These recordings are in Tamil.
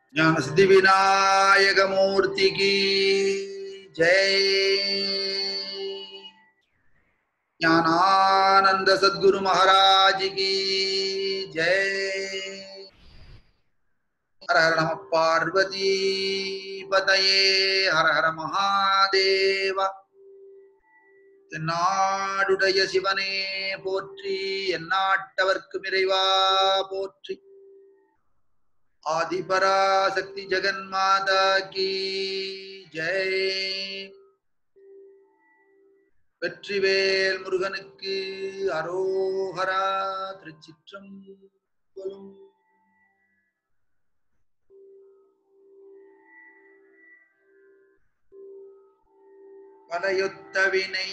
ஞான சித்தி விநாயகமூர்த்திக்கு ஜெய் ஞானானந்த சத்குரு மகாராஜிக்கு ஜெய் ஹர ஹர நம பார்வதி பதயே ஹர ஹர மகாதேவா தென்னாடுடைய சிவனே போற்றி எந்நாட்டவர்க்கு இறைவா போற்றி ஆதிபராசக்தி ஜெகன்மாதா கி ஜெய் வெற்றிவேல் முருகனுக்கு அரோகரா திருச்சிற்றம்பலம் கலையொத்த வினை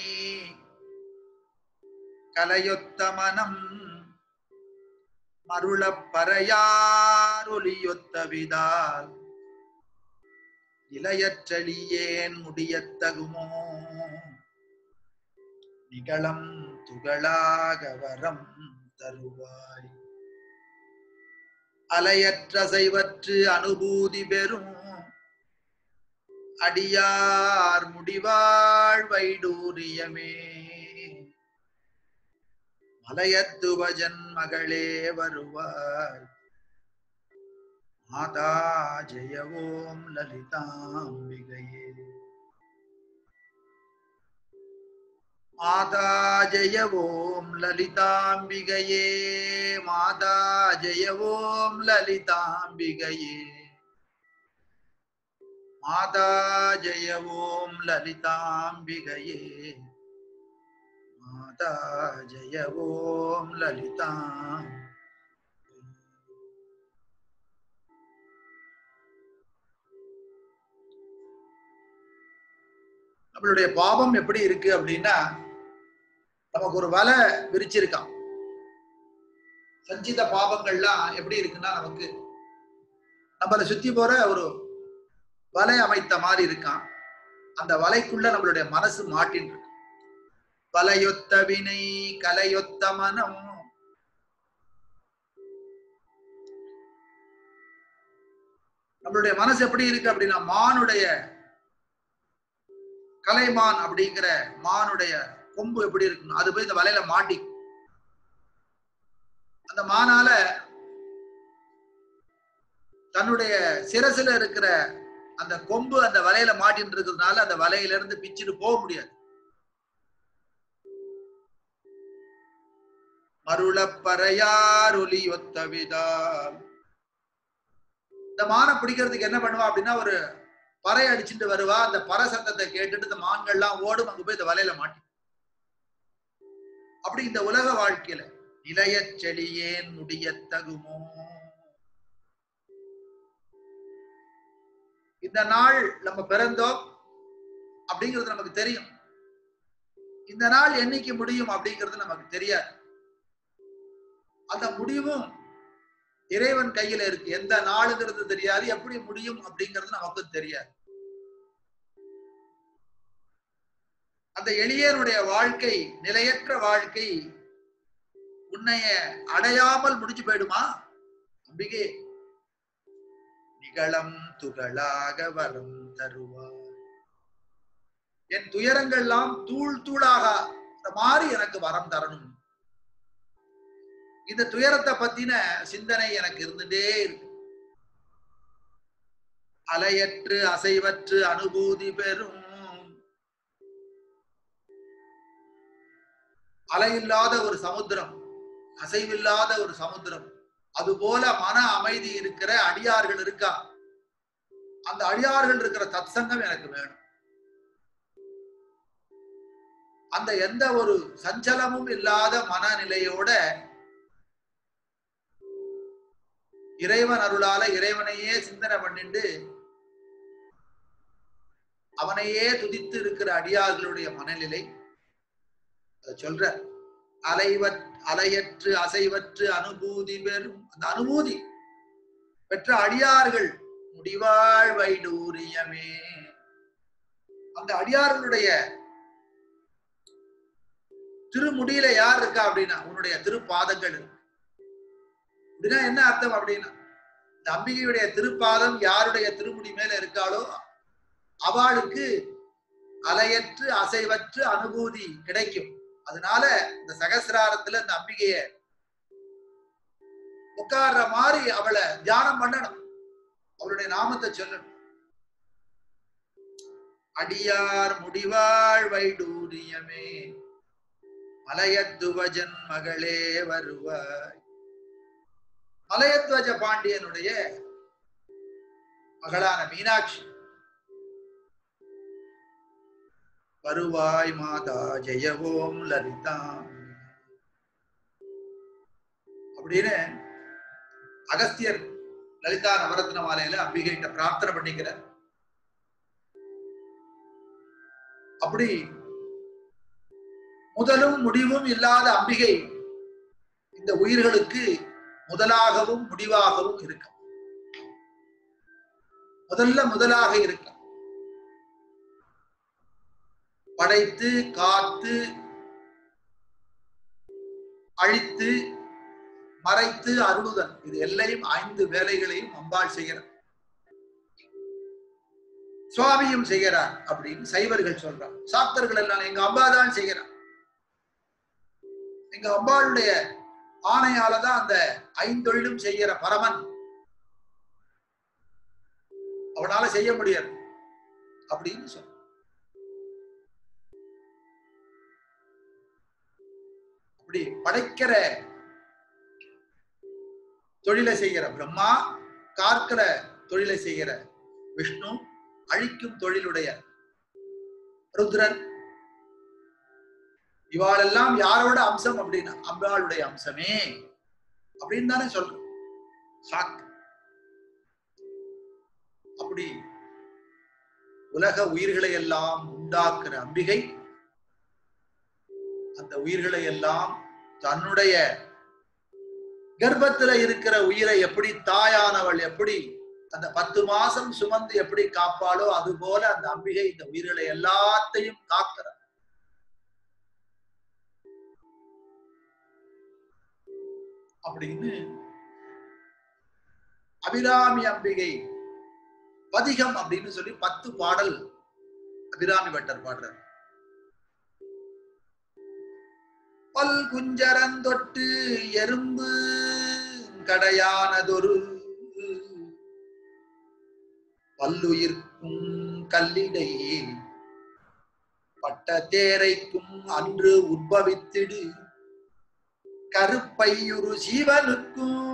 கலையொத்த மனம் மருளப் பறையாரொலியொத்த விதால் இளையற்றளியேன் முடியத்தகுமோ நிகழம் துகளாக வரம் தருவாய் அலையற்ற செய்வற்று அனுபூதி பெறும் அடியார் முடிவாழ் வைடூரியமே மலையத்துவஜன் மகளே வருவாய் மாதா ஜெய ஓம் லலிதாம்பிகையே மாதா ஜெய ஓம் லலிதாம்பிகையே மாதா ஜெய ஓம் லலிதாம்பிகையே மாதா ஜெய ஓம் லலிதாம்பிகையே மாதா ஜெய ஓம் லலிதாம் நம்மளுடைய பாவம் எப்படி இருக்கு அப்படின்னா நமக்கு ஒரு வலை விரிச்சிருக்கான் சஞ்சித பாவங்கள்லாம் எப்படி இருக்குன்னா நமக்கு நம்மளை சுத்தி போற ஒரு வலை அமைத்த மாதிரி இருக்கான் அந்த வலைக்குள்ள நம்மளுடைய மனசு மாட்டின் இருக்கு வலையொத்த வினை கலையொத்த மனம் நம்மளுடைய மனசு எப்படி இருக்கு அப்படின்னா மானுடைய கலைமான் அப்படிங்கிற மானுடைய கொம்பு எப்படி இருக்குன்னு அது போய் இந்த வலையில மாட்டி அந்த மானால தன்னுடைய சிரசுல இருக்கிற அந்த கொம்பு அந்த வலையில மாட்டின்னு இருக்கிறதுனால அந்த வலையில இருந்து பிச்சுட்டு போக முடியாது மருளப்பறையார் ஒலி ஒத்தவிதால் இந்த மானை பிடிக்கிறதுக்கு என்ன பண்ணுவா அப்படின்னா ஒரு பறை அடிச்சுட்டு வருவா அந்த பறை சத்தத்தை கேட்டுட்டு இந்த மான்கள்லாம் ஓடும் அங்க போய் இந்த வலையில மாட்டி அப்படி இந்த உலக வாழ்க்கையில இளைய செடியேன் முடிய தகுமோ இந்த நாள் நம்ம பிறந்தோம் அப்படிங்கிறது நமக்கு தெரியும் இந்த நாள் என்னைக்கு முடியும் அப்படிங்கிறது நமக்கு தெரியாது அந்த முடிவும் இறைவன் கையில இருக்கு எந்த நாளுங்கிறது தெரியாது எப்படி முடியும் அப்படிங்கிறது நமக்கு தெரியாது அந்த எளியனுடைய வாழ்க்கை நிலையற்ற வாழ்க்கை உன்னைய அடையாமல் முடிஞ்சு போயிடுமா அம்பிகே நிகழம் துகளாக வரம் தருவார் என் துயரங்கள்லாம் தூள் தூளாக மாறி எனக்கு வரம் தரணும் இந்த துயரத்தை பத்தின சிந்தனை எனக்கு இருந்துட்டே இருக்கு அலையற்று அசைவற்று அனுபூதி பெறும் அலையில்லாத ஒரு சமுத்திரம் அசைவில்லாத ஒரு சமுத்திரம் அதுபோல மன அமைதி இருக்கிற அடியார்கள் இருக்கா அந்த அடியார்கள் இருக்கிற தத்சங்கம் எனக்கு வேணும் அந்த எந்த ஒரு சஞ்சலமும் இல்லாத மனநிலையோட இறைவன் அருளால இறைவனையே சிந்தனை பண்ணிண்டு அவனையே துதித்து இருக்கிற அடியார்களுடைய மனநிலை அதை சொல்ற அலைவற் அலையற்று அசைவற்று அனுபூதி பெறும் அந்த அனுபூதி பெற்ற அடியார்கள் முடிவாழ் வைடூரியமே அந்த அடியார்களுடைய திருமுடியில யார் இருக்கா அப்படின்னா உன்னுடைய திருப்பாதங்கள் இருக்கு அப்படின்னா என்ன அர்த்தம் அப்படின்னா இந்த அம்பிகையுடைய திருப்பாதம் யாருடைய திருமுடி மேல இருக்காளோ அவளுக்கு அலையற்று அசைவற்று அனுபூதி கிடைக்கும் அதனால இந்த சகசிராரத்துல இந்த அம்பிகைய உட்கார்ற மாதிரி அவளை தியானம் பண்ணணும் அவளுடைய நாமத்தை சொல்லணும் அடியார் முடிவாள் வைடூரியமே மலையத்துவஜன் மகளே வருவாய் மலையத்வஜ பாண்டியனுடைய மகளான மீனாட்சி வருவாய் மாதா ஜெயவோம் லலிதா அப்படின்னு அகஸ்தியர் லலிதா நவரத்ன மாலையில அம்பிகைகிட்ட பிரார்த்தனை பண்ணிக்கிறார் அப்படி முதலும் முடிவும் இல்லாத அம்பிகை இந்த உயிர்களுக்கு முதலாகவும் முடிவாகவும் இருக்க முதல்ல முதலாக இருக்க படைத்து காத்து அழித்து மறைத்து அருளுதல் இது எல்லையும் ஐந்து வேலைகளையும் அம்பாள் செய்கிறார் சுவாமியும் செய்கிறார் அப்படின்னு சைவர்கள் சொல்றார் சாக்தர்கள் எல்லாம் எங்க அம்பா தான் செய்கிறார் எங்க அம்பாளுடைய ஆணையால தான் அந்த ஐந்தொழிலும் செய்கிற பரமன் அவனால செய்ய முடியாது அப்படின்னு சொல்ற அப்படி படைக்கிற தொழிலை செய்கிற பிரம்மா காக்கிற தொழிலை செய்கிற விஷ்ணு அழிக்கும் தொழிலுடைய ருத்ரன் இவாளெல்லாம் யாரோட அம்சம் அப்படின்னா அம்பாளுடைய அம்சமே அப்படின்னு தானே சொல்றோம் சாக்கு அப்படி உலக உயிர்களை எல்லாம் உண்டாக்குற அம்பிகை அந்த உயிர்களை எல்லாம் தன்னுடைய கர்ப்பத்துல இருக்கிற உயிரை எப்படி தாயானவள் எப்படி அந்த பத்து மாசம் சுமந்து எப்படி காப்பாளோ அது போல அந்த அம்பிகை இந்த உயிர்களை எல்லாத்தையும் காக்கிற அப்படின்னு அபிராமி அம்பிகை பதிகம் அப்படின்னு சொல்லி பத்து பாடல் அபிராமி பட்டர் பாடுறார் பல் குஞ்சரந்தொட்டு எறும்பு கடையானதொரு பல்லுயிர்க்கும் கல்லிடை பட்ட தேரைக்கும் அன்று உற்பவித்திடு கருப்பையுரு சீவனுக்கும்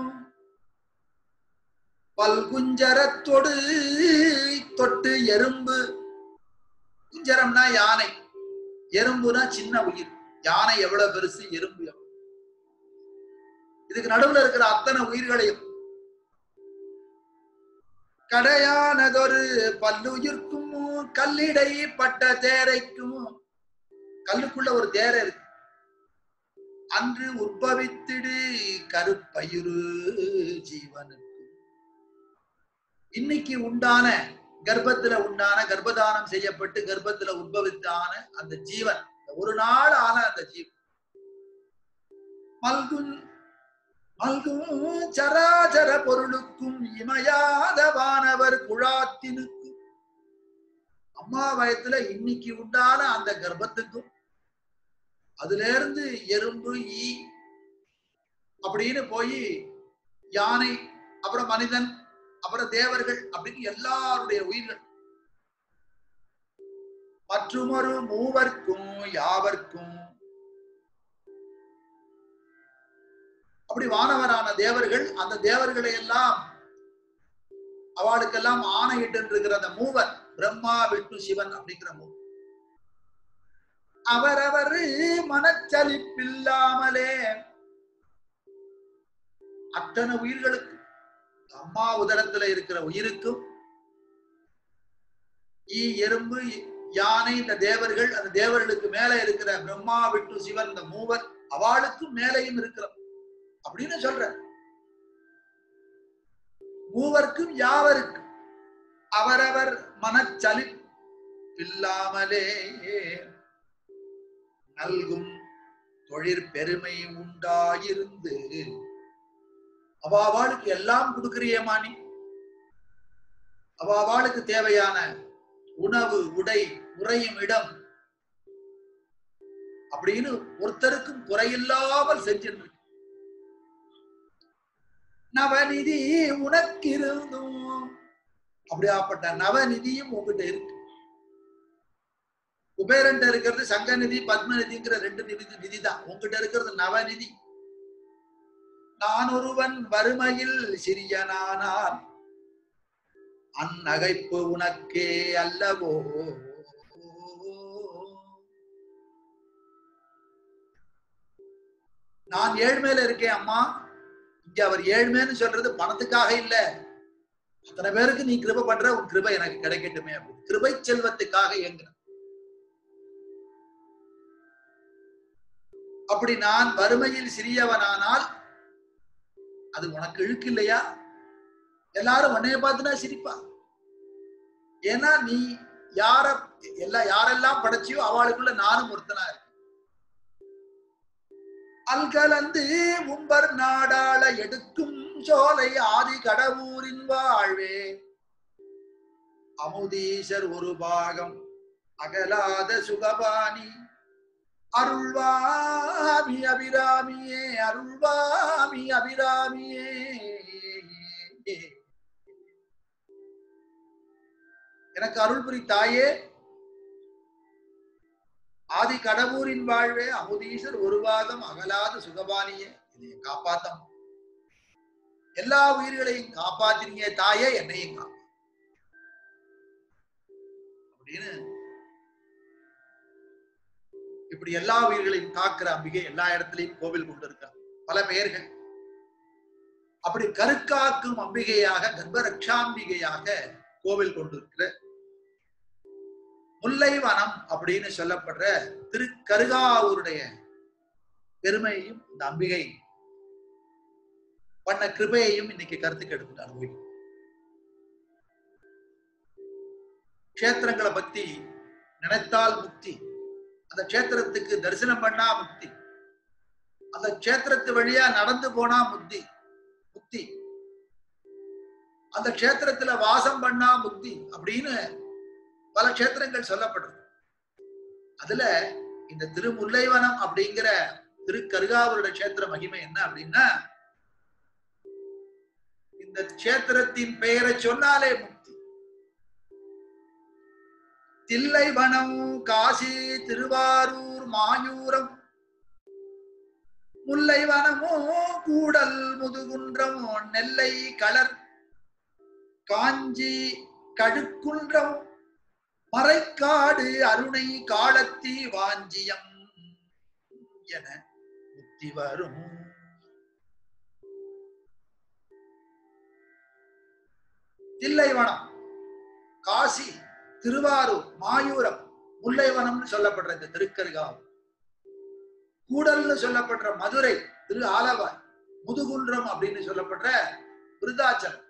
பல்குஞ்சரத்தொடு தொட்டு எறும்பு குஞ்சரம்னா யானை எறும்புனா சின்ன உயிர் யானை எவ்வளவு பெருசு எறும்பு எவ்வளவு இதுக்கு நடுவுல இருக்கிற அத்தனை உயிர்களையும் கடையானதொரு பல்லுயிர்க்கும் கல்லிடை பட்ட தேரைக்கும் கல்லுக்குள்ள ஒரு தேரை இருக்கு அன்று உற்பவித்திடு கருப்பயிறு ஜீவனுக்கு இன்னைக்கு உண்டான கர்ப்பத்துல உண்டான கர்ப்பதானம் செய்யப்பட்டு கர்ப்பத்துல உற்பவித்தான அந்த ஜீவன் ஒரு நாள் ஆன அந்த ஜீவன் மல்கும் மல்கும் சராசர பொருளுக்கும் இமையாத வானவர் குழாத்தினுக்கும் அம்மா வயத்துல இன்னைக்கு உண்டான அந்த கர்ப்பத்துக்கும் அதுல இருந்து எறும்பு ஈ அப்படின்னு போய் யானை அப்புறம் மனிதன் அப்புறம் தேவர்கள் அப்படின்னு எல்லாருடைய உயிர்கள் மற்றுமொரு மூவர்க்கும் யாவர்க்கும் அப்படி வானவரான தேவர்கள் அந்த தேவர்களை எல்லாம் அவளுக்கெல்லாம் ஆணையிட்டு இருக்கிற அந்த மூவர் பிரம்மா விஷ்ணு சிவன் அப்படிங்கிற மூவர் அவரவர் மனச்சலிப்பில்லாமலே அத்தனை உயிர்களுக்கு அம்மா உதரத்துல இருக்கிற உயிருக்கும் ஈ எறும்பு யானை இந்த தேவர்கள் அந்த தேவர்களுக்கு மேல இருக்கிற பிரம்மா விஷ்ணு சிவன் இந்த மூவர் அவளுக்கும் மேலையும் இருக்கிறோம் அப்படின்னு சொல்ற மூவர்க்கும் யாவருக்கும் அவரவர் மனச்சலி இல்லாமலே நல்கும் தொழிற் பெருமை உண்டாயிருந்து அவ அவளுக்கு எல்லாம் கொடுக்கிறியேமா நீ அவ அவளுக்கு தேவையான உணவு உடை உறையும் இடம் அப்படின்னு ஒருத்தருக்கும் குறையில்லாமல் செஞ்சிருக்கு நவநிதி உனக்கு இருந்தும் அப்படியாப்பட்ட நவநிதியும் உங்ககிட்ட இருக்கு குபேரன் இருக்கிறது சங்கநிதி பத்மநிதிங்கிற ரெண்டு நிதி நிதி தான் உங்ககிட்ட இருக்கிறது நவநிதி நான் ஒருவன் வறுமையில் சிறியனானான் அந்நகைப்பு உனக்கே அல்லவோ நான் ஏழ்மையில இருக்கேன் அம்மா இங்க அவர் ஏழ்மைன்னு சொல்றது பணத்துக்காக இல்ல அத்தனை பேருக்கு நீ கிருபை பண்ற உன் கிருபை எனக்கு கிடைக்கட்டுமே அப்படின்னு கிருபை செல்வத்துக்காக இயங்குற அப்படி நான் வறுமையில் சிறியவனானால் அது உனக்கு இழுக்கு இல்லையா எல்லாரும் உன்னைய பார்த்துனா சிரிப்பா ஏன்னா நீ யார எல்லா யாரெல்லாம் படைச்சியோ அவளுக்குள்ள நானும் ஒருத்தனா இருக்கேன் அல்கலந்து உம்பர் நாடாள எடுக்கும் சோலை ஆதி கடவுரின் வாழ்வே அமுதீசர் ஒரு பாகம் அகலாத சுகபாணி அருள்வாமி அபிராமியே அருள்வாமி அபிராமியே எனக்கு அருள் புரி தாயே ஆதி கடவுரின் வாழ்வே அமுதீசர் ஒரு பாகம் அகலாத சுகபானியே இதை காப்பாத்தம் எல்லா உயிர்களையும் காப்பாத்தினீங்க தாயே என்னையும் காப்பா அப்படின்னு இப்படி எல்லா உயிர்களையும் காக்கிற அம்பிகை எல்லா இடத்துலயும் கோவில் கொண்டு இருக்கா பல பெயர்கள் அப்படி கருக்காக்கும் அம்பிகையாக கர்ப்பரக்ஷாம்பிகையாக கோவில் கொண்டிருக்கிற முல்லைவனம் அப்படின்னு சொல்லப்படுற திருக்கருகாவூருடைய பெருமையையும் இந்த அம்பிகை பண்ண கிருபையையும் இன்னைக்கு கருத்துக்கு எடுத்துட்டு அனுபவிக்கும் கஷேத்திரங்களை பத்தி நினைத்தால் முக்தி அந்த கஷேத்திரத்துக்கு தரிசனம் பண்ணா முக்தி அந்த கஷேத்திரத்து வழியா நடந்து போனா முக்தி முக்தி அந்த கஷேத்திரத்துல வாசம் பண்ணா முக்தி அப்படின்னு பல கஷேத்திரங்கள் சொல்லப்படுறது அதுல இந்த திருமுல்லைவனம் அப்படிங்கிற திருக்கருகாவருடைய கஷேத்திர மகிமை என்ன அப்படின்னா இந்த கஷேத்திரத்தின் பெயரை சொன்னாலே முக்தி தில்லைவனம் காசி திருவாரூர் மாயூரம் முல்லைவனமோ கூடல் முதுகுன்றம் நெல்லை களர் காஞ்சி கழுக்குன்றம் மறைக்காடு அருணை காலத்தி வாஞ்சியம் என முக்தி வரும் தில்லைவனம் காசி திருவாரூர் மாயூரம் முல்லைவனம்னு சொல்லப்படுற இந்த திருக்கருகாவூர் கூடல்னு சொல்லப்படுற மதுரை திரு ஆலவாய் முதுகுன்றம் அப்படின்னு சொல்லப்படுற விருதாச்சலம்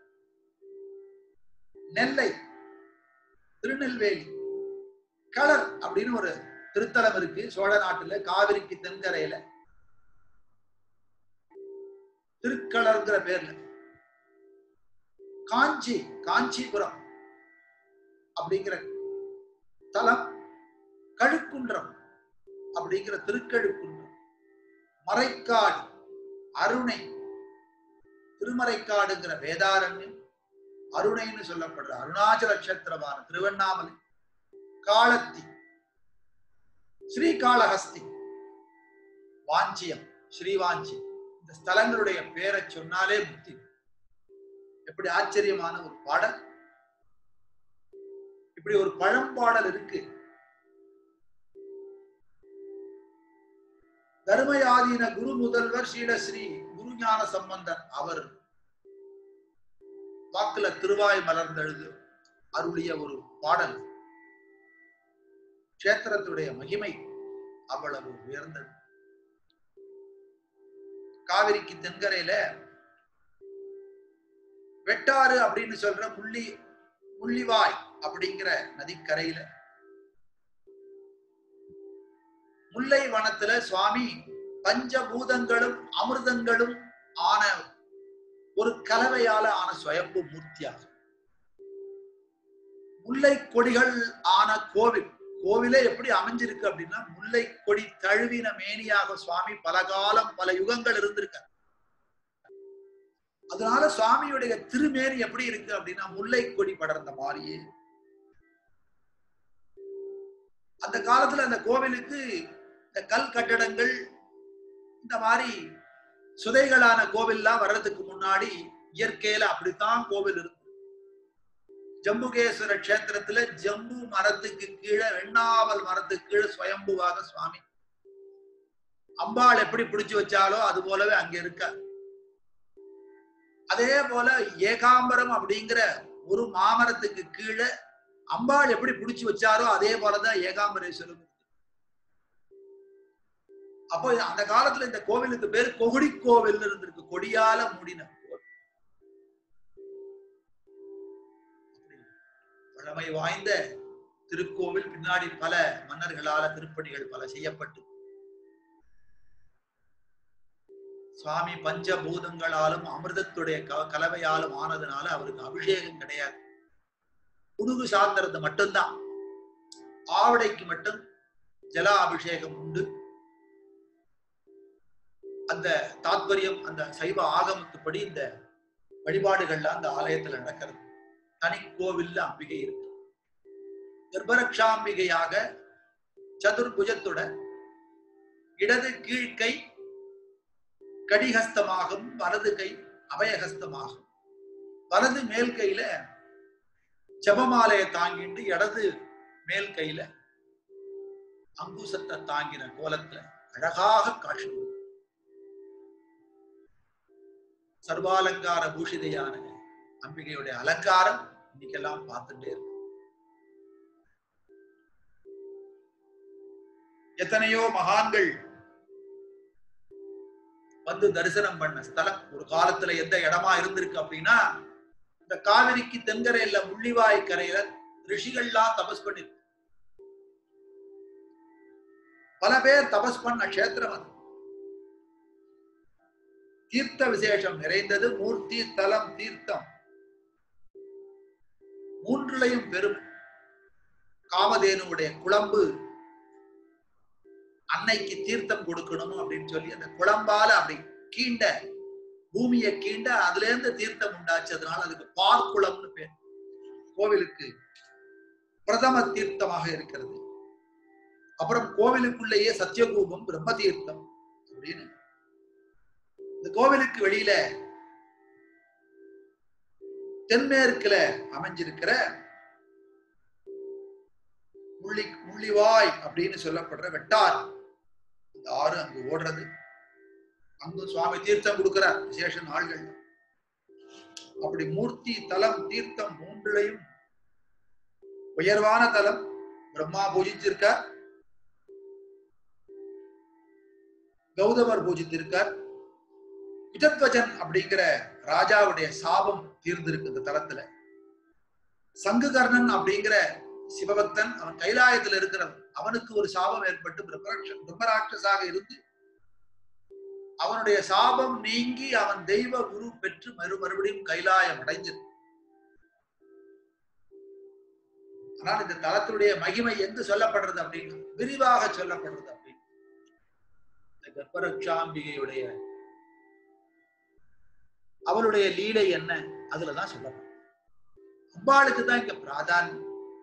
நெல்லை திருநெல்வேலி களர் அப்படின்னு ஒரு திருத்தலம் இருக்கு சோழ நாட்டுல காவிரிக்கு தென்கரையில திருக்களர்ங்கிற பேர்ல காஞ்சி காஞ்சிபுரம் அப்படிங்கிற தலம் கழுக்குன்றம் அப்படிங்கிற திருக்கழுக்குன்றம் மறைக்காடு அருணை திருமறைக்காடுங்கிற வேதாரண்யம் அருணைன்னு சொல்லப்படுற அருணாச்சல நட்சத்திரமான திருவண்ணாமலை காலத்தி ஸ்ரீகாளஹஸ்தி வாஞ்சியம் ஸ்ரீவாஞ்சி இந்த ஸ்தலங்களுடைய பேரை சொன்னாலே முக்தி எப்படி ஆச்சரியமான ஒரு பாடல் இப்படி ஒரு பழம்பாடல் இருக்கு தர்மயாதீன குரு முதல்வர் ஸ்ரீலஸ்ரீ குருஞான சம்பந்தர் அவர் வாக்குல திருவாய் மலர்ந்தெழுது அருளிய ஒரு பாடல் கஷேத்திரத்துடைய மகிமை அவ்வளவு உயர்ந்தது காவிரிக்கு தென்கரையில வெட்டாறு அப்படின்னு சொல்ற முள்ளி முள்ளிவாய் அப்படிங்கிற நதிக்கரையில முல்லை வனத்துல சுவாமி பஞ்சபூதங்களும் அமிர்தங்களும் ஆன ஒரு கலவையால ஆன சுயம்பு மூர்த்தியாகும் முல்லை கொடிகள் ஆன கோவில் கோவிலே எப்படி அமைஞ்சிருக்கு அப்படின்னா முல்லை கொடி தழுவின மேனியாக சுவாமி பல காலம் பல யுகங்கள் இருந்திருக்கார் அதனால சுவாமியுடைய திருமேனி எப்படி இருக்கு அப்படின்னா முல்லை கொடி படர்ந்த மாதிரியே அந்த காலத்துல அந்த கோவிலுக்கு இந்த கல் கட்டடங்கள் இந்த மாதிரி சுதைகளான கோவில்லாம் வர்றதுக்கு முன்னாடி இயற்கையில அப்படித்தான் கோவில் இருக்கு ஜம்புகேஸ்வர கஷேத்திரத்துல ஜம்பு மரத்துக்கு கீழே வெண்ணாவல் மரத்துக்கு கீழே சுயம்புவாக சுவாமி அம்பாள் எப்படி பிடிச்சு வச்சாலோ அது போலவே அங்க இருக்க அதே போல ஏகாம்பரம் அப்படிங்கிற ஒரு மாமரத்துக்கு கீழே அம்பாள் எப்படி பிடிச்சு வச்சாரோ அதே போலதான் ஏகாம்பரேஸ்வரம் அப்போ அந்த காலத்துல இந்த கோவிலுக்கு பேர் கொகுடி கோவில் இருந்திருக்கு கொடியால மூடின கோவில் பழமை வாய்ந்த திருக்கோவில் பின்னாடி பல மன்னர்களால திருப்பணிகள் பல செய்யப்பட்டு சுவாமி பஞ்சபூதங்களாலும் அமிர்தத்துடைய க- கலவையாலும் ஆனதுனால அவருக்கு அபிஷேகம் கிடையாது புடுகு சாத்திரது மட்டும்தான் ஆவடைக்கு மட்டும் ஜல அபிஷேகம் உண்டு அந்த தாத்பரியம் அந்த சைவ ஆகமத்துப்படி இந்த வழிபாடுகள்லாம் அந்த ஆலயத்துல நடக்கிறது தனி கோவில்ல அம்பிகை இருக்கு கர்ப்பரக்ஷாம்பிகையாக சதுர்புஜத்துடன் இடது கீழ்கை கடிஹஸ்தமாகும் வலது கை அபயஹஸ்தமாகும் வலது மேல் கையில ஜபமாலையை தாங்கிட்டு இடது மேல் கையில அங்குசத்தை தாங்கின கோலத்துல அழகாக காட்சி கொடுக்கும். சர்வாலங்கார பூஷிதையான அம்பிகையுடைய அலங்காரம் இன்னைக்கெல்லாம் பார்த்துட்டே இருக்கு எத்தனையோ மகான்கள் வந்து தரிசனம் பண்ண ஸ்தலம் ஒரு காலத்துல எந்த இடமா இருந்திருக்கு அப்படின்னா இந்த காவிரிக்கு தென்கரையில முள்ளிவாய் கரையில ரிஷிகள்லாம் தபஸ் பண்ணி பல பேர் தபஸ் பண்ண கஷேத்திரம் அது தீர்த்த விசேஷம் நிறைந்தது மூர்த்தி தலம் தீர்த்தம் மூன்றுலையும் பெருமை காமதேனுடைய குழம்பு அன்னைக்கு தீர்த்தம் கொடுக்கணும் அப்படின்னு சொல்லி அந்த குழம்பால அப்படி கீண்ட பூமியை கீண்ட அதுல இருந்து தீர்த்தம் உண்டாச்சு அதனால அதுக்கு பார்க்குளம்னு பேர் கோவிலுக்கு பிரதம தீர்த்தமாக இருக்கிறது அப்புறம் கோவிலுக்குள்ளேயே சத்தியகூபம் பிரம்ம தீர்த்தம் அப்படின்னு இந்த கோவிலுக்கு வெளியில தென்மேற்குல அமைஞ்சிருக்கிற முள்ளி முள்ளிவாய் அப்படின்னு சொல்லப்படுற வெட்டார் இந்த ஆறு அங்கு ஓடுறது அங்கும் சுவாமி தீர்த்தம் கொடுக்கிறார் விசேஷ நாள்கள் அப்படி மூர்த்தி தலம் தீர்த்தம் மூன்றுலையும் உயர்வான தலம் பிரம்மா பூஜிச்சிருக்கார் கௌதமர் பூஜித்திருக்கார் குஜத்வஜன் அப்படிங்கிற ராஜாவுடைய சாபம் தீர்ந்திருக்கு இந்த தலத்துல சங்குகர்ணன் அப்படிங்கிற சிவபக்தன் அவன் கைலாயத்துல இருக்கிறவன் அவனுக்கு ஒரு சாபம் ஏற்பட்டு பிரம்மராட்ச பிரம்மராட்சசாக இருந்து அவனுடைய சாபம் நீங்கி அவன் தெய்வ குரு பெற்று மறு மறுபடியும் கைலாயம் அடைஞ்சது ஆனால் இந்த தலத்தினுடைய மகிமை எங்கு சொல்லப்படுறது அப்படின்னு விரிவாக சொல்லப்படுறது அப்படின்னு இந்த கர்ப்பரக்ஷாம்பிகையுடைய அவளுடைய லீலை என்ன அதுலதான் சொல்லப்படும் அம்பாளுக்கு தான் இங்க பிராதானியம்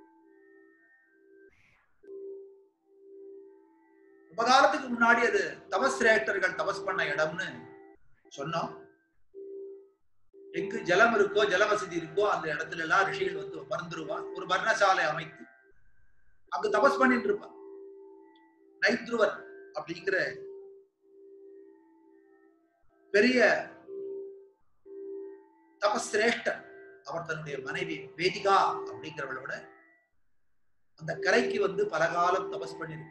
ரொம்ப காலத்துக்கு முன்னாடி அது தபஸ்ரேஷ்டர்கள் தபஸ் பண்ண இடம்னு சொன்னோம் எங்கு ஜலம் இருக்கோ ஜல வசதி இருக்கோ அந்த இடத்துல எல்லாம் ரிஷிகள் வந்து மறந்துருவா ஒரு வர்ணசாலை அமைத்து அங்கு தபஸ் பண்ணிட்டு இருப்பா நைத்ருவர் அப்படிங்கிற பெரிய தபஸ்ரேஷ்டர் அவர் தன்னுடைய மனைவி வேதிகா அப்படிங்கிறவளோட அந்த கரைக்கு வந்து பல காலம் தபஸ் பண்ணியிருக்கார்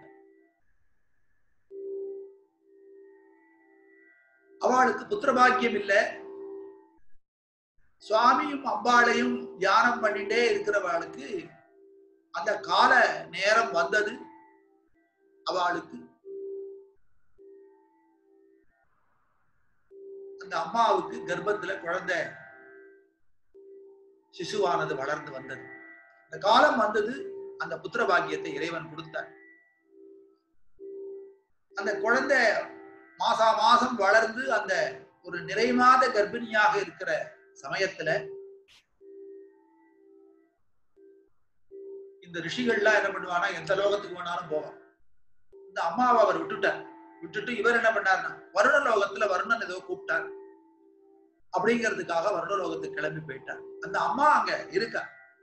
அவளுக்கு புத்திரபாக்கியம் இல்ல சுவாமியும் அம்பாளையும் தியானம் பண்ணிட்டே இருக்கிறவளுக்கு அந்த கால நேரம் வந்தது அவளுக்கு அந்த அம்மாவுக்கு கர்ப்பத்துல குழந்தை சிசுவானது வளர்ந்து வந்தது அந்த காலம் வந்தது அந்த புத்திர பாக்கியத்தை இறைவன் கொடுத்தார் அந்த குழந்தை மாசா மாசம் வளர்ந்து அந்த ஒரு நிறைமாத கர்ப்பிணியாக இருக்கிற சமயத்துல இந்த ரிஷிகள்லாம் என்ன பண்ணுவானா எந்த லோகத்துக்கு வேணாலும் போவான் இந்த அம்மாவை அவர் விட்டுட்டார் விட்டுட்டு இவர் என்ன பண்ணாருன்னா வருண லோகத்துல வருணன் ஏதோ கூப்பிட்டார் அப்படிங்கிறதுக்காக வருண லோகத்துக்கு கிளம்பி போயிட்டார் அந்த அம்மா அங்க இருக்கா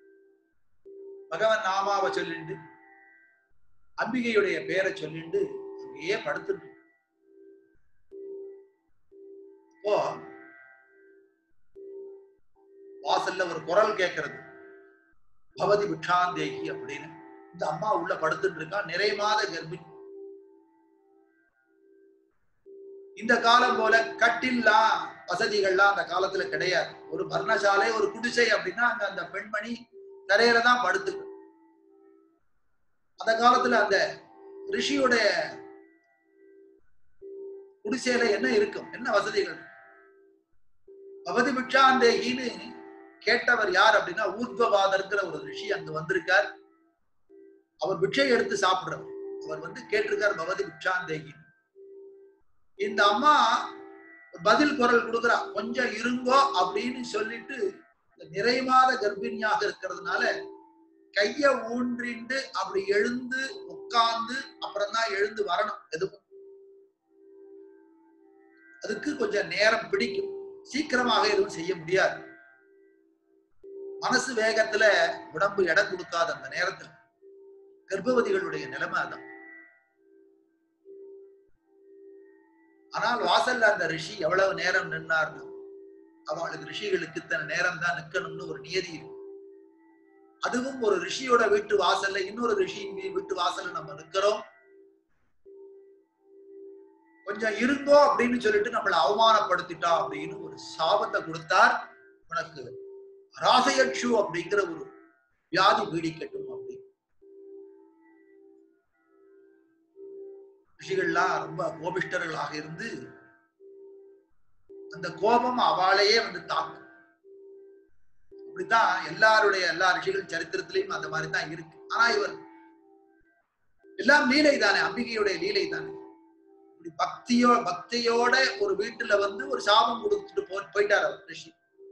பகவன் நாமாவை சொல்லிண்டு அம்பிகையுடைய பேரை சொல்லிண்டு அங்கேயே படுத்துட்டு இப்போ வாசல்ல ஒரு குரல் கேட்கறது பவதி விட்டாந்தேகி அப்படின்னு இந்த அம்மா உள்ள படுத்துட்டு இருக்கா நிறை மாத கர்ப்பிணி இந்த காலம் போல கட்டில்லாம் வசதிகள்லாம் அந்த காலத்துல கிடையாது ஒரு பர்ணசாலை ஒரு குடிசை அப்படின்னா அங்க அந்த பெண்மணி தரையில தான் படுத்துக்கும் அந்த காலத்துல அந்த ரிஷியுடைய குடிசையில என்ன இருக்கும் என்ன வசதிகள் பவதி பிட்சாந்தேகின்னு கேட்டவர் யார் அப்படின்னா ஊர்வவாதர்ங்கிற ஒரு ரிஷி அங்க வந்திருக்கார் அவர் பிட்சை எடுத்து சாப்பிடுறவர் அவர் வந்து கேட்டிருக்கார் பவதி பிட்சாந்தேகி இந்த அம்மா பதில் குரல் கொடுக்குறா கொஞ்சம் இருங்கோ அப்படின்னு சொல்லிட்டு இந்த நிறைமாத கர்ப்பிணியாக இருக்கிறதுனால கைய ஊன்றிண்டு அப்படி எழுந்து உட்கார்ந்து அப்புறம் தான் எழுந்து வரணும் எதுவும் அதுக்கு கொஞ்சம் நேரம் பிடிக்கும் சீக்கிரமாக எதுவும் செய்ய முடியாது மனசு வேகத்துல உடம்பு இடம் கொடுக்காத அந்த நேரத்துல கர்ப்பவதிகளுடைய நிலைமை அதான் ஆனால் வாசல்ல அந்த ரிஷி எவ்வளவு நேரம் நின்னார்னா அவளுக்கு ரிஷிகளுக்கு இத்தனை நேரம் தான் நிக்கணும்னு ஒரு நியதி இருக்கு அதுவும் ஒரு ரிஷியோட வீட்டு வாசல்ல இன்னொரு ரிஷியின் வீ- வீட்டு வாசல்ல நம்ம நிக்கிறோம் கொஞ்சம் இருங்கோ அப்படின்னு சொல்லிட்டு நம்மளை அவமானப்படுத்திட்டா அப்படின்னு ஒரு சாபத்தை கொடுத்தார் உனக்கு ராசயட்சு அப்படிங்கிற ஒரு வியாதி பீடிக்கட்டும் அப்படின்னு ரிஷிகள்லாம் ரொம்ப கோபிஷ்டர்களாக இருந்து அந்த கோபம் அவளையே வந்து தாக்கும் அப்படித்தான் எல்லாருடைய எல்லா ரிஷிகள் சரித்திரத்திலையும் அந்த மாதிரி தான் இருக்கு ஆனா இவர் எல்லாம் லீலை தானே அம்பிகையுடைய லீலை தானே இப்படி பக்தியோ பக்தியோட ஒரு வீட்டுல வந்து ஒரு சாபம் கொடுத்துட்டு போ போயிட்டார் அவர் ரிஷி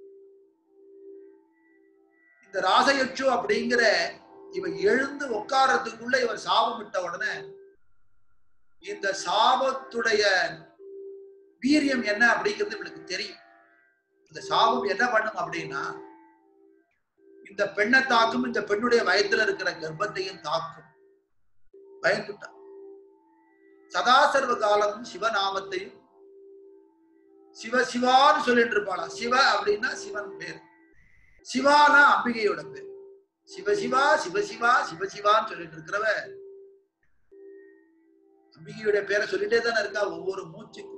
இந்த ராசயட்சு அப்படிங்கிற இவன் எழுந்து உட்கார்றதுக்குள்ள இவர் சாபம் விட்ட உடனே இந்த சாபத்துடைய வீரியம் என்ன அப்படிங்கிறது இவளுக்கு தெரியும் இந்த சாபம் என்ன பண்ணும் அப்படின்னா இந்த பெண்ணை தாக்கும் இந்த பெண்ணுடைய வயத்துல இருக்கிற கர்ப்பத்தையும் தாக்கும் பயந்துட்டான் சதா சர்வ காலமும் சிவநாமத்தையும் சிவ சிவான்னு சொல்லிட்டு இருப்பாளா சிவ அப்படின்னா சிவன் பேர் சிவானா அம்பிகையோட பேர் சிவசிவா சிவசிவா சிவசிவான்னு சொல்லிட்டு இருக்கிறவ அம்பிகையுடைய பேரை சொல்லிட்டே தானே இருக்கா ஒவ்வொரு மூச்சுக்கும்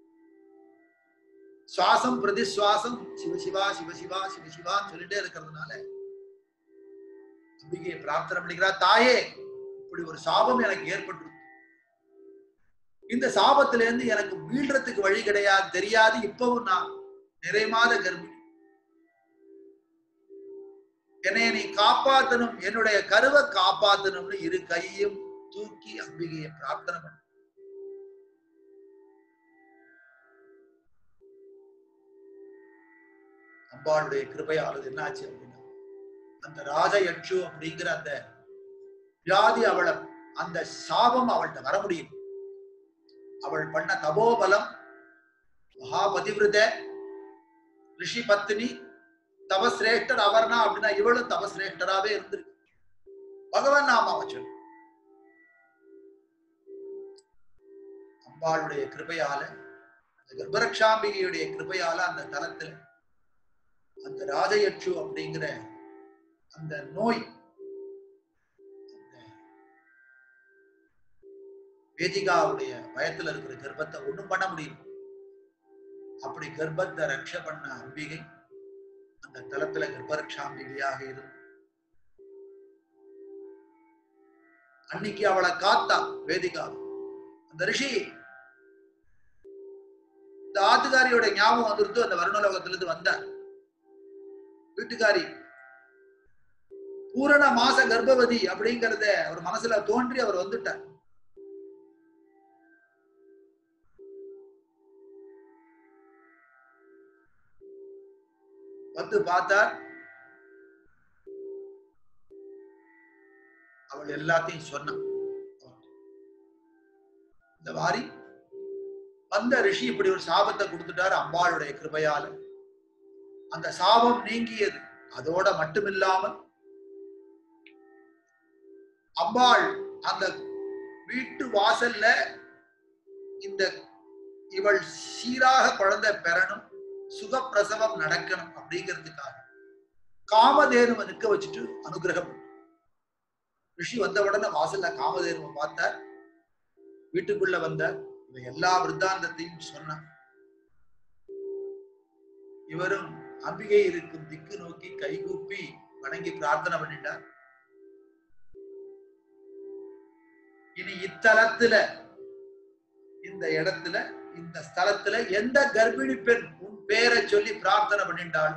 சுவாசம் பிரதி சுவாசம் சிவசிவா சிவசிவா சிவசிவான்னு சொல்லிட்டே இருக்கிறதுனால அம்பிகையை பிரார்த்தனை பண்ணிக்கிறா தாயே இப்படி ஒரு சாபம் எனக்கு ஏற்பட்டு இந்த சாபத்துல இருந்து எனக்கு மீள்றதுக்கு வழி கிடையாது தெரியாது இப்பவும் நான் நிறைமாத கர்ப்பிணி என்னை நீ காப்பாத்தணும் என்னுடைய கருவை காப்பாத்தணும்னு இரு கையும் தூக்கி அம்பிகையை பிரார்த்தனை பண்ண அம்பாளுடைய கிருபையானது என்னாச்சு அப்படின்னா அந்த ராஜயட்சு அப்படிங்கிற அந்த வியாதி அவளை அந்த சாபம் அவள்கிட்ட வர முடியும் அவள் பண்ண தபோபலம் மகாபதிவிரத ரிஷி பத்தினி தபசிரேஷ்டர் அவர்னா அப்படின்னா இவளும் தபசிரேஷ்டராவே இருந்திருக்கு பகவான் நாமாவை சொல்லு அம்பாளுடைய கிருபையால அந்த கர்ப்பரக்ஷாம்பிகையுடைய கிருபையால அந்த தலத்துல அந்த ராஜயட்சு அப்படிங்கிற அந்த நோய் அந்த வேதிகாவுடைய பயத்துல இருக்கிற கர்ப்பத்தை ஒண்ணும் பண்ண முடியும் அப்படி கர்ப்பத்தை ரக்ஷ பண்ண அம்பிகை அந்த தலத்துல கர்ப்பரக்ஷாம்பிகையாக இருந்து அன்னைக்கு அவளை காத்தா வேதிகா அந்த ரிஷி இந்த ஆத்துக்காரியோட ஞாபகம் வந்துருத்து அந்த வருணலோகத்துல இருந்து வந்தார் வீட்டுக்காரி பூரண மாச கர்ப்பவதி அப்படிங்கறத அவர் மனசுல தோன்றி அவர் வந்துட்டார் வந்து பார்த்தார் அவள் எல்லாத்தையும் சொன்னான் இந்த வாரி வந்த ரிஷி இப்படி ஒரு சாபத்தை கொடுத்துட்டாரு அம்பாளுடைய கிருபையால அந்த சாபம் நீங்கியது அதோட மட்டுமில்லாமல் அம்பாள் அந்த வீட்டு வாசல்ல இந்த இவள் சீராக குழந்தை பெறணும் சுகப்பிரசவம் நடக்கணும் அப்படிங்கிறதுக்காக காமதேனுவை நிற்க வச்சுட்டு அனுகிரகம் ரிஷி வந்த உடனே வாசல்ல காமதேனுவை பார்த்தார் வீட்டுக்குள்ள வந்தார் இவன் எல்லா விருத்தாந்தத்தையும் சொன்னான் இவரும் அம்பிகை இருக்கும் திக்கு நோக்கி கைகூப்பி வணங்கி பிரார்த்தனை பண்ணிட்டார் இனி இத்தலத்துல இந்த இடத்துல இந்த ஸ்தலத்துல எந்த கர்ப்பிணி பெண் உன் பேரை சொல்லி பிரார்த்தனை பண்ணிட்டாள்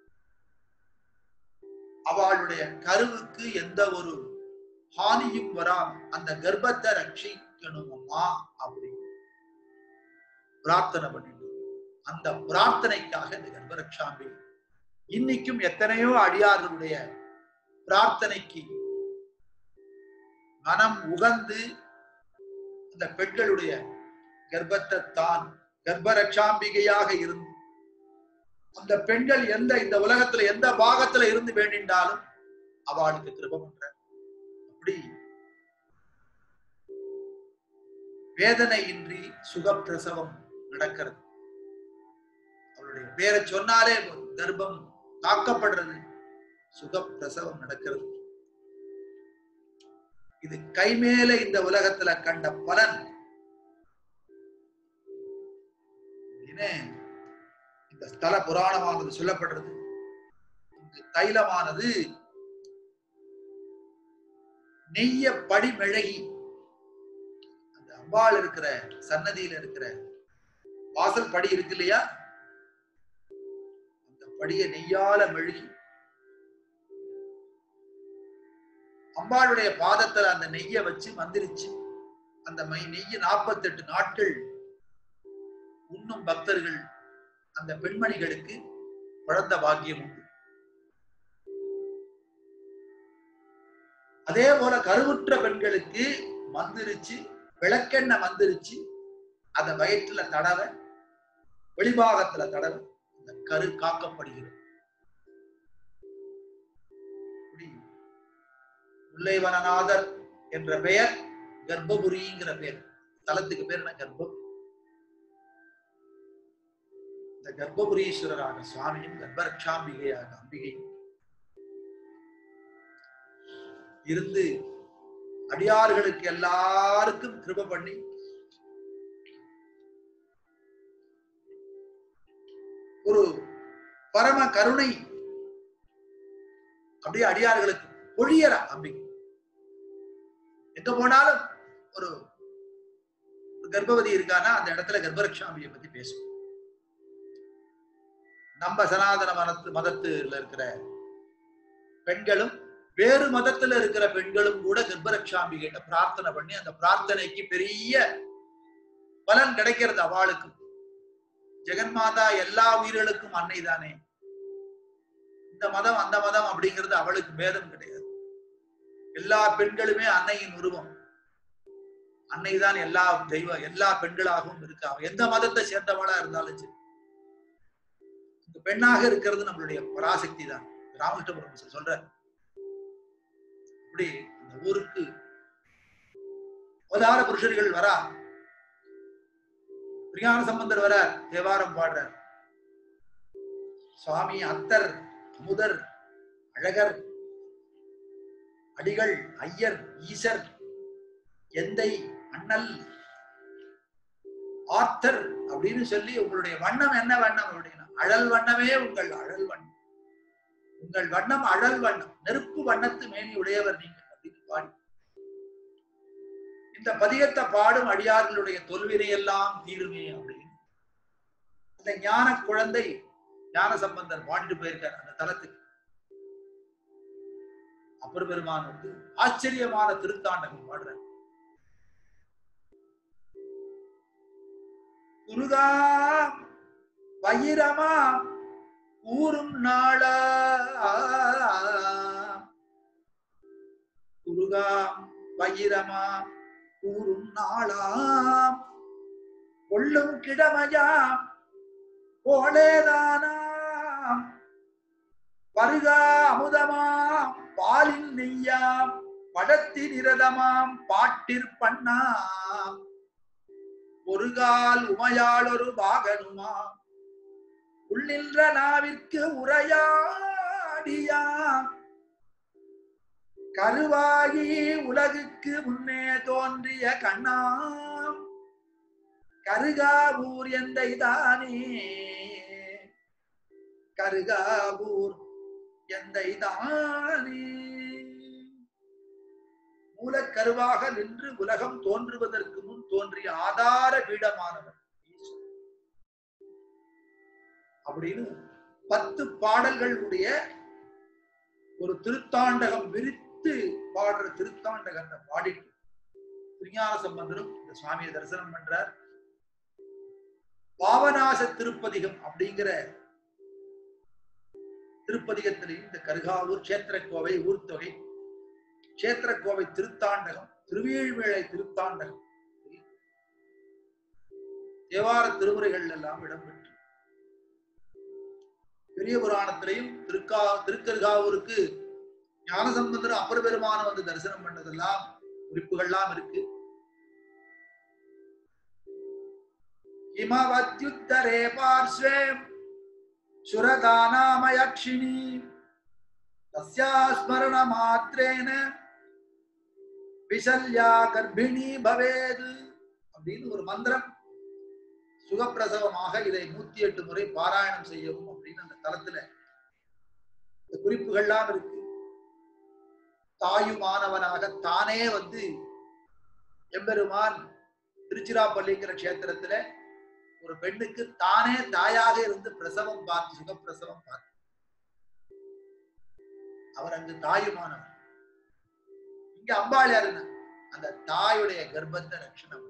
அவளுடைய கருவுக்கு எந்த ஒரு ஹானியும் வராம அந்த கர்ப்பத்தை ரட்சிக்கணுமம்மா அப்படி பிரார்த்தனை பண்ணிட்டு அந்த பிரார்த்தனைக்காக இந்த கர்ப்பரட்சாம்பி இன்னைக்கும் எத்தனையோ அடியார்களுடைய பிரார்த்தனைக்கு மனம் உகந்து அந்த பெண்களுடைய கர்ப்பத்தை தான் கர்ப்பரட்சாம்பிகையாக இருந்து அந்த பெண்கள் எந்த இந்த உலகத்துல எந்த பாகத்துல இருந்து வேண்டின்றாலும் அவளுக்கு கிருப பண்ற அப்படி வேதனையின்றி சுகப்பிரசவம் நடக்கிறது அவளுடைய பேரை சொன்னாலே போதும். கர்ப்பம் காக்கப்படுறது சுகப்பிரசவம் நடக்கிறது இது கைமேல இந்த உலகத்துல கண்ட பலன் அப்படின்னு இந்த ஸ்தல புராணமானது சொல்லப்படுறது இந்த தைலமானது நெய்ய படிமெழகி அந்த அம்பாள் இருக்கிற சன்னதியில இருக்கிற வாசல் படி இருக்கு இல்லையா அந்த படியை நெய்யால மெழுகி அம்பாளுடைய பாதத்துல அந்த நெய்யை வச்சு மந்திரிச்சு அந்த மை நெய்ய நாற்பத்தெட்டு நாட்கள் உண்ணும் பக்தர்கள் அந்த பெண்மணிகளுக்கு குழந்த பாக்கியம் உண்டு அதே போல கருவுற்ற பெண்களுக்கு மந்திரிச்சு விளக்கெண்ணெய் மந்திரிச்சு அத வயிற்றுல தடவ வெளிபாகத்துல தடவ அந்த கரு காக்கப்படுகிறது இப்படி முல்லைவனநாதர் என்ற பெயர் கர்ப்பபுரிங்கிற பெயர் தலத்துக்கு பேர் என்ன கர்ப்பம் இந்த கர்ப்பபுரீஸ்வரராக சுவாமியும் கர்ப்பரட்சாம்பிகையாக அம்பிகையும் இருந்து அடியார்களுக்கு எல்லாருக்கும் கிருப பண்ணி ஒரு பரம கருணை அப்படியே அடியார்களுக்கு பொழியற அம்பிகை எங்க போனாலும் ஒரு ஒரு கர்ப்பவதி இருக்கானா அந்த இடத்துல கர்ப்பரட்சாம்பியை பத்தி பேசும் நம்ம சனாதன மதத்து மதத்துல இருக்கிற பெண்களும் வேறு மதத்துல இருக்கிற பெண்களும் கூட கர்ப்பரட்சாம்பிகிட்ட பிரார்த்தனை பண்ணி அந்த பிரார்த்தனைக்கு பெரிய பலன் கிடைக்கிறது அவளுக்கு ஜெகன்மாதா எல்லா உயிர்களுக்கும் அன்னை தானே இந்த மதம் அந்த மதம் அப்படிங்கிறது அவளுக்கு பேதம் கிடையாது எல்லா பெண்களுமே அன்னையின் உருவம் அன்னை தான் எல்லா தெய்வம் எல்லா பெண்களாகவும் இருக்கா அவ எந்த மதத்தை சேர்ந்தவளா இருந்தாலும் சரி இந்த பெண்ணாக இருக்கிறது நம்மளுடைய பராசக்தி தான் ராமகிருஷ்ண பரமஹம்சர் சொல்றார் இப்படி இந்த ஊருக்கு அவதார புருஷர்கள் வரா பிரியான சம்பந்தர் வர தேவாரம் பாடுறார் சுவாமி அத்தர் அமுதர் அழகர் அடிகள் ஐயர் ஈசர் எந்தை அண்ணல் ஆர்த்தர் அப்படின்னு சொல்லி உங்களுடைய வண்ணம் என்ன வண்ணம் அப்படின்னா அழல் வண்ணமே உங்கள் அழல் வண்ணம் உங்கள் வண்ணம் அழல் வண்ணம் நெருப்பு வண்ணத்து மேனி உடையவர் நீங்கள் அப்படின்னு பாடி இந்த பதிகத்தை பாடும் அடியார்களுடைய தொல்வினை எல்லாம் தீருமே அப்படின்னு அந்த ஞான குழந்தை ஞான சம்பந்தர் பாடிட்டு போயிருக்கார் அந்த தலத்துக்கு அப்பர் பெருமான் வந்து ஆச்சரியமான திருத்தாண்டகம் பாடுறார் குருதா வயிரமா ஊரும் நாளா குருகாம் வயிரமா ஊரும் நாளாம் கொள்ளும் கிழமையாம் போலேதானாம் வருகா அமுதமாம் பாலில் நெய்யாம் படத்தின் இரதமாம் பாட்டிற்பண்ணாம் ஒரு கால் உமையாளொரு பாகனுமாம் உள்ளின்ற நாவிற்கு உரையாடியாம் கருவாகி உலகுக்கு முன்னே தோன்றிய கண்ணாம் கருகாவூர் எந்தை தானே கருகாவூர் எந்தை தானே மூலக்கருவாக நின்று உலகம் தோன்றுவதற்கு முன் தோன்றிய ஆதார பீடமானவர் ஈஸ்வரன். அப்படின்னு பத்து பாடல்களுடைய ஒரு திருத்தாண்டகம் விரித்து பாடுற திருத்தாண்டகத்தை பாடிட்டு திருஞான சம்பந்தரும் இந்த சுவாமியை தரிசனம் பண்றார் பாவநாச திருப்பதிகம் அப்படிங்கிற திருப்பதிகத்திலையும் இந்த கருகாவூர் சேத்திரக்கோவை ஊர்த்தொகை சேத்திரக்கோவை திருத்தாண்டகம் திருவேழ்வேளை திருத்தாண்டகம் தேவார திருமுறைகள் எல்லாம் இடம்பெற்று பெரிய புராணத்திலையும் திருக்கா திருக்கருகாவூருக்கு ஞானசம்பந்தர் அப்பர் பெருமான வந்து தரிசனம் பண்ணதெல்லாம் குறிப்புகள்லாம் இருக்கு हिमवत्युत्तरे पार्श्वे सुरगानामयक्षिणी तस्या स्मरणमात्रेण விசல்யா கர்ப்பிணி பவேது அப்படின்னு ஒரு மந்திரம் சுகப்பிரசவமாக இதை நூத்தி எட்டு முறை பாராயணம் செய்யவும் அப்படின்னு அந்த தளத்துல இந்த குறிப்புகள்லாம் இருக்கு தாயுமானவனாக தானே வந்து எம்பெருமான் திருச்சிராப்பள்ளிங்கிற கஷேத்திரத்துல ஒரு பெண்ணுக்கு தானே தாயாக இருந்து பிரசவம் பார்த்து சுகப்பிரசவம் பார்த்து அவர் அங்கு தாயுமானவர் இங்க அம்பாள் யாருன்னா அந்த தாயுடைய கர்ப்பத்தை ரட்சணம்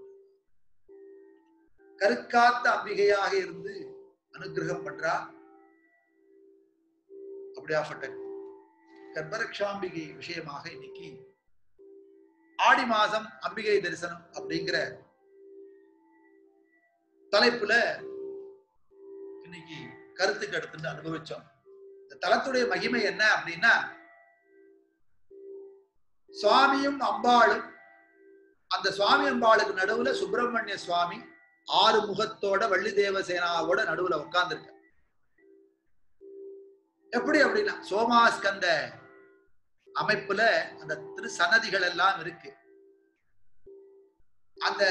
கருக்காத்த அம்பிகையாக இருந்து அனுகிரகம் பண்றா அப்படியாப்பட்ட கர்ப்பரக்ஷாம்பிகை விஷயமாக இன்னைக்கு ஆடி மாதம் அம்பிகை தரிசனம் அப்படிங்கிற தலைப்புல இன்னைக்கு கருத்துக்கு எடுத்துட்டு அனுபவிச்சோம் இந்த தலத்துடைய மகிமை என்ன அப்படின்னா சுவாமியும் அம்பாளும் அந்த சுவாமி அம்பாளுக்கு நடுவுல சுப்பிரமணிய சுவாமி ஆறு முகத்தோட வள்ளி தேவசேனாவோட நடுவுல உட்கார்ந்துருக்க எப்படி அப்படின்னா சோமாஸ்கந்த அமைப்புல அந்த திரு சன்னதிகள் எல்லாம் இருக்கு அந்த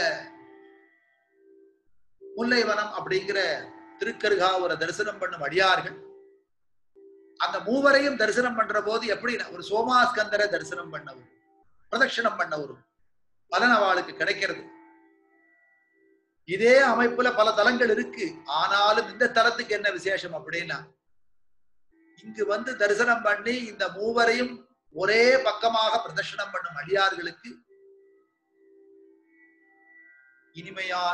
முல்லைவனம் அப்படிங்கிற திருக்கருகாவூரை தரிசனம் பண்ணும் அடியார்கள் அந்த மூவரையும் தரிசனம் பண்ற போது எப்படின்னா ஒரு சோமாஸ்கந்தரை தரிசனம் பண்ணவும் பிரதட்சணம் பண்ணவரும் பலன் அவளுக்கு கிடைக்கிறது இதே அமைப்புல பல தலங்கள் இருக்கு ஆனாலும் இந்த தலத்துக்கு என்ன விசேஷம் அப்படின்னா இங்கு வந்து தரிசனம் பண்ணி இந்த மூவரையும் ஒரே பக்கமாக பிரதட்சணம் பண்ணும் அடியார்களுக்கு இனிமையான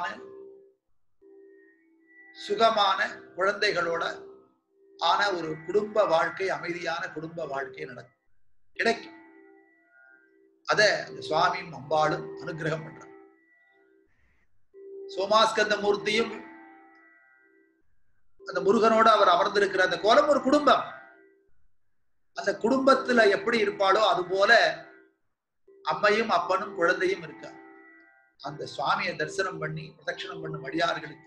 சுகமான குழந்தைகளோட ஆன ஒரு குடும்ப வாழ்க்கை அமைதியான குடும்ப வாழ்க்கை நடக்கும் கிடைக்கும் அத அந்த சுவாமியும் அம்பாளும் அனுகிரகம் பண்றாங்க சோமாஸ்கந்த மூர்த்தியும் அந்த முருகனோட அவர் அமர்ந்திருக்கிற அந்த கோலம் ஒரு குடும்பம் அந்த குடும்பத்துல எப்படி இருப்பாளோ அது போல அம்மையும் அப்பனும் குழந்தையும் இருக்கா அந்த சுவாமியை தரிசனம் பண்ணி பிரதட்சணம் பண்ணும் அடியார்களுக்கு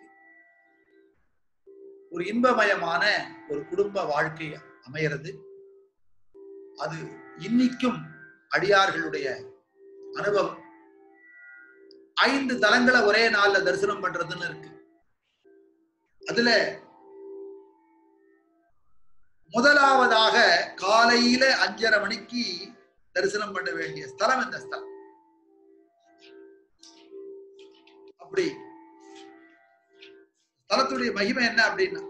ஒரு இன்பமயமான ஒரு குடும்ப வாழ்க்கை அமைகிறது அது இன்னிக்கும் அடியார்களுடைய அனுபவம் ஐந்து தலங்களை ஒரே நாள்ல தரிசனம் பண்றதுன்னு இருக்கு அதுல முதலாவதாக காலையில அஞ்சரை மணிக்கு தரிசனம் பண்ண வேண்டிய ஸ்தலம் இந்த ஸ்தலம் தலத்துடைய மகிமை என்ன அப்படின்னா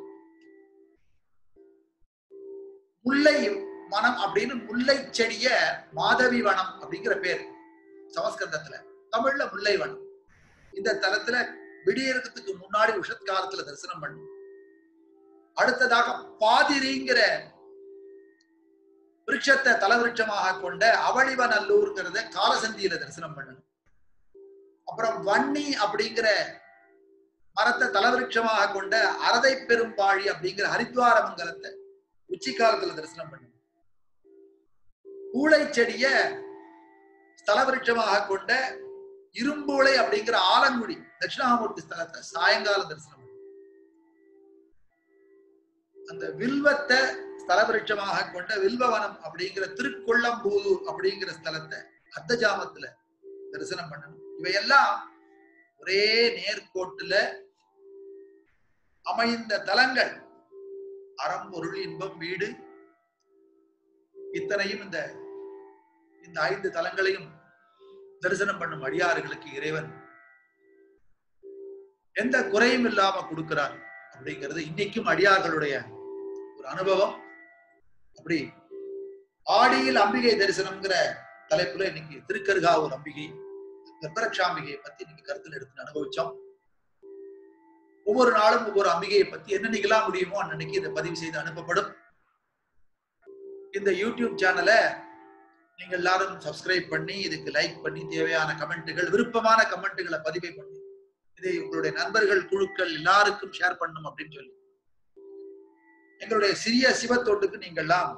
முல்லை வனம் அப்படின்னு முல்லை செடிய மாதவி வனம் அப்படிங்கிற பேர் சமஸ்கிருதத்துல தமிழ்ல முல்லை வனம் இந்த தலத்துல விடியறதுக்கு முன்னாடி உஷத் காலத்துல தரிசனம் பண்ணும் அடுத்ததாக பாதிரிங்கிற விருட்சத்தை தலவிருட்சமாக கொண்ட அவளிவநல்லூர்ங்கிறத காலசந்தியில தரிசனம் பண்ணணும் அப்புறம் வன்னி அப்படிங்கிற மரத்தை தலவிருட்சமாக கொண்ட அரதை பெரும்பாழி அப்படிங்கிற ஹரித்வார மங்கலத்தை உச்சி காலத்துல தரிசனம் பண்ணணும் ஊளை செடிய ஸ்தலவிருட்சமாக கொண்ட இரும்பூளை அப்படிங்கிற ஆலங்குடி தட்சிணாமூர்த்தி ஸ்தலத்தை சாயங்காலம் தரிசனம் பண்ணணும் அந்த வில்வத்தை ஸ்தலவிருட்சமாக கொண்ட வில்வவனம் அப்படிங்கிற திருக்கொள்ளம்பூதூர் அப்படிங்கிற ஸ்தலத்தை அர்த்த ஜாமத்துல தரிசனம் பண்ணணும் இவையெல்லாம் ஒரே நேர்கோட்டுல அமைந்த தலங்கள் அறம் பொருள் இன்பம் வீடு இத்தனையும் இந்த இந்த ஐந்து தலங்களையும் தரிசனம் பண்ணும் அடியாறுகளுக்கு இறைவன் எந்த குறையும் இல்லாம கொடுக்கிறார் அப்படிங்கிறது இன்னைக்கும் அடியார்களுடைய ஒரு அனுபவம் அப்படி ஆடியில் அம்பிகை தரிசனம்ங்கிற தலைப்புல இன்னைக்கு திருக்கருகாவூர் அம்பிகை கர்ப்பரக்ஷாம்பிகையை பத்தி இன்னைக்கு கருத்துல எடுத்து அனுபவிச்சோம் ஒவ்வொரு நாளும் ஒவ்வொரு அம்பிகையை பத்தி என்னன்னைக்கெல்லாம் முடியுமோ அன்னைக்கு இதை பதிவு செய்து அனுப்பப்படும் இந்த யூடியூப் சேனலை நீங்க எல்லாரும் சப்ஸ்கிரைப் பண்ணி இதுக்கு லைக் பண்ணி தேவையான கமெண்ட்டுகள் விருப்பமான கமெண்ட்டுகளை பதிவை பண்ணி இதை உங்களுடைய நண்பர்கள் குழுக்கள் எல்லாருக்கும் ஷேர் பண்ணும் அப்படின்னு சொல்லி எங்களுடைய சிறிய சிவத்தோட்டுக்கு நீங்க எல்லாம்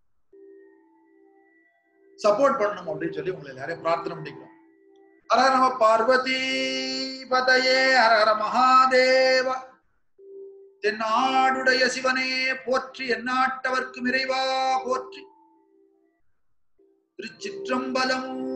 சப்போர்ட் பண்ணணும் அப்படின்னு சொல்லி உங்களை எல்லாரையும் பிரார்த்தனை பண்ணிக்கிறோம் ஹர நம பார்வதி பதையே ஹர ஹர மகாதேவ தென்னாடுடைய சிவனே போற்றி எந்நாட்டவர்க்கும் இறைவா போற்றி திருச்சிற்றம்பலம்